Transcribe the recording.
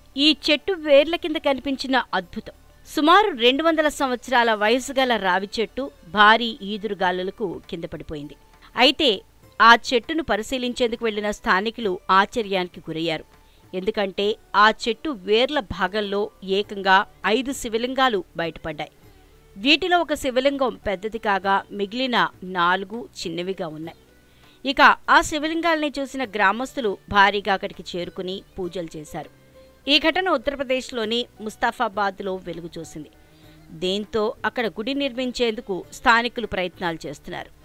ఈ చెట్టు వేర్ల కింద కనిపించిన అద్భుతం సుమారు రెండు వందల సంవత్సరాల వయసు గల రావి చెట్టు భారీ ఈదురుగాలులకు కింద పడిపోయింది అయితే ఆ చెట్టును పరిశీలించేందుకు వెళ్లిన స్థానికులు ఆశ్చర్యానికి గురయ్యారు ఎందుకంటే ఆ చెట్టు వేర్ల భాగంలో ఏకంగా ఐదు శివలింగాలు బయటపడ్డాయి వీటిలో ఒక శివలింగం పెద్దది కాగా మిగిలిన నాలుగు చిన్నవిగా ఉన్నాయి ఇక ఆ శివలింగాల్ని చూసిన గ్రామస్తులు భారీగా అక్కడికి చేరుకుని పూజలు చేశారు ఈ ఘటన ఉత్తరప్రదేశ్లోని ముస్తాఫాబాద్లో వెలుగు చూసింది దీంతో అక్కడ గుడి నిర్మించేందుకు స్థానికులు ప్రయత్నాలు చేస్తున్నారు